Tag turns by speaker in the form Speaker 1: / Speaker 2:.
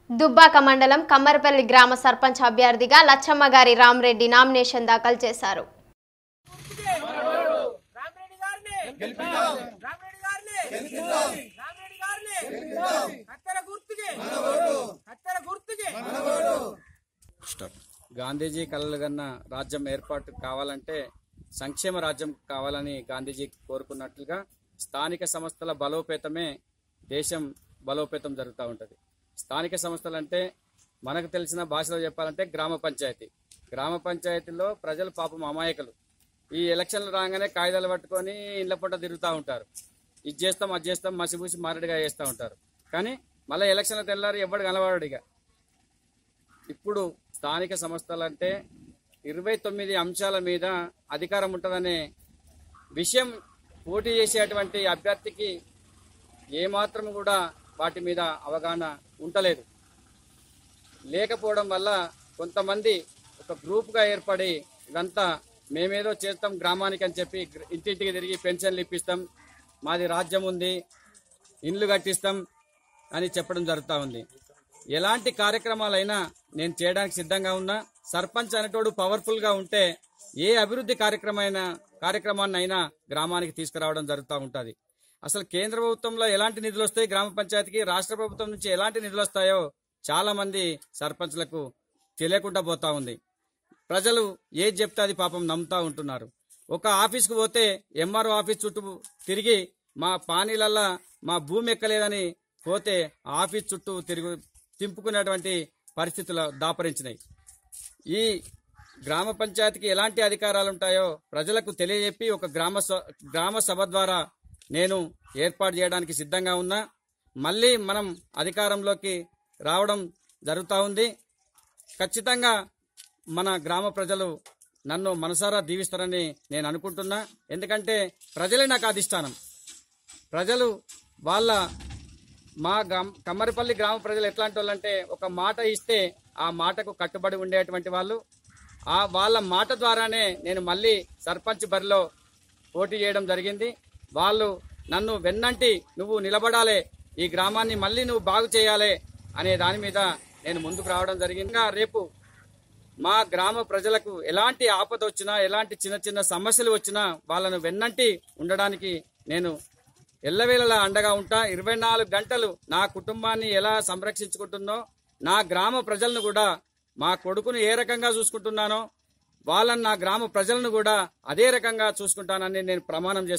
Speaker 1: దుబ్బాక మండలం కమ్మరపల్లి గ్రామ సర్పంచ్ అభ్యర్థిగా లచ్చమ్మ గారి రామరెడ్డి నామినేషన్ దాఖలు చేశారు
Speaker 2: రామరెడ్డి గారిని రామరెడ్డి గారిని రామరెడ్డి గారిని కత్తెర గుర్తుకి కత్తెర గుర్తుకి
Speaker 3: గాంధీజీ కలలుగన్న రాజ్యం ఏర్పాటు కావాలంటే సంక్షేమ రాజ్యం కావాలని గాంధీజీ కోరుకున్నట్లుగా స్థానిక సంస్థల బలోపేతమే దేశం బలోపేతం జరుగుతూ ఉంటుంది స్థానిక సంస్థలు అంటే మనకు తెలిసిన భాషలో చెప్పాలంటే గ్రామ పంచాయతీ గ్రామ పంచాయతీలో ప్రజలు పాపం అమాయకులు ఈ ఎలక్షన్లు రాగానే కాగితాలు పట్టుకొని ఇండ్ల పూట తిరుగుతూ ఉంటారు ఇది చేస్తాం అది చేస్తాం మసిపూసి మారడిగా చేస్తూ ఉంటారు కానీ మళ్ళీ ఎలక్షన్ల తెల్లారి ఎవ్వడు కనబడడు ఇక ఇప్పుడు స్థానిక సంస్థలంటే ఇరవై తొమ్మిది అంశాల మీద అధికారం ఉంటుందనే విషయం పోటీ చేసేటువంటి అభ్యర్థికి ఏమాత్రం కూడా వాటి మీద అవగాహన ఉండలేదు లేకపోవడం వల్ల కొంతమంది ఒక గ్రూప్గా ఏర్పడి ఇదంతా మేమేదో చేస్తాం గ్రామానికి అని చెప్పి గ్ర- ఇంటింటికి తిరిగి పెన్షన్లు ఇప్పిస్తాం మాది రాజ్యం ఉంది ఇండ్లు కట్టిస్తాం అని చెప్పడం జరుగుతూ ఉంది ఎలాంటి కార్యక్రమాలైనా నేను చేయడానికి సిద్ధంగా ఉన్నా సర్పంచ్ అనేటోడు పవర్ఫుల్ గా ఉంటే ఏ అభివృద్ధి కార్యక్రమైన కార్యక్రమాన్ని అయినా గ్రామానికి తీసుకురావడం జరుగుతూ ఉంటుంది అసలు కేంద్ర ప్రభుత్వంలో ఎలాంటి నిధులు వస్తాయి గ్రామ పంచాయతీకి రాష్ట్ర ప్రభుత్వం నుంచి ఎలాంటి నిధులు వస్తాయో చాలా మంది సర్పంచ్లకు తెలియకుండా పోతా ఉంది ప్రజలు ఏది చెప్తే అది పాపం నమ్ముతా ఉంటున్నారు ఒక ఆఫీస్కు పోతే ఎంఆర్ఓ ఆఫీస్ చుట్టూ తిరిగి మా పానీలల్లా మా భూమి ఎక్కలేదని పోతే ఆ ఆఫీస్ చుట్టూ తిరుగు తింపుకునేటువంటి పరిస్థితులు దాపరించినాయి ఈ గ్రామ పంచాయతీకి ఎలాంటి అధికారాలు ఉంటాయో ప్రజలకు తెలియజెప్పి ఒక గ్రామ స- గ్రామ సభ ద్వారా నేను ఏర్పాటు చేయడానికి సిద్ధంగా ఉన్నా మళ్ళీ మనం అధికారంలోకి రావడం జరుగుతూ ఉంది ఖచ్చితంగా మన గ్రామ ప్రజలు నన్ను మనసారా దీవిస్తారని నేను అనుకుంటున్నా ఎందుకంటే ప్రజలే నాకు అధిష్టానం ప్రజలు వాళ్ళ మా గ్రామ కమ్మరిపల్లి గ్రామ ప్రజలు ఎట్లాంటి వాళ్ళంటే ఒక మాట ఇస్తే ఆ మాటకు కట్టుబడి ఉండేటువంటి వాళ్ళు ఆ వాళ్ళ మాట ద్వారానే నేను మళ్ళీ సర్పంచ్ బరిలో పోటీ చేయడం జరిగింది వాళ్ళు నన్ను వెన్నంటి నువ్వు నిలబడాలి ఈ గ్రామాన్ని మళ్ళీ నువ్వు బాగు చేయాలి అనే దాని మీద నేను ముందుకు రావడం జరిగింది ఇంకా రేపు మా గ్రామ ప్రజలకు ఎలాంటి ఆపద వచ్చినా ఎలాంటి చిన్న చిన్న సమస్యలు వచ్చినా వాళ్ళను వెన్నంటి ఉండడానికి నేను ఎల్లవేళలా అండగా ఉంటా ఇరవై నాలుగు గంటలు నా కుటుంబాన్ని ఎలా సంరక్షించుకుంటున్నో నా గ్రామ ప్రజలను కూడా మా కొడుకును ఏ రకంగా చూసుకుంటున్నానో వాళ్ళని నా గ్రామ ప్రజలను కూడా అదే రకంగా చూసుకుంటానని నేను ప్రమాణం చేస్తున్నాను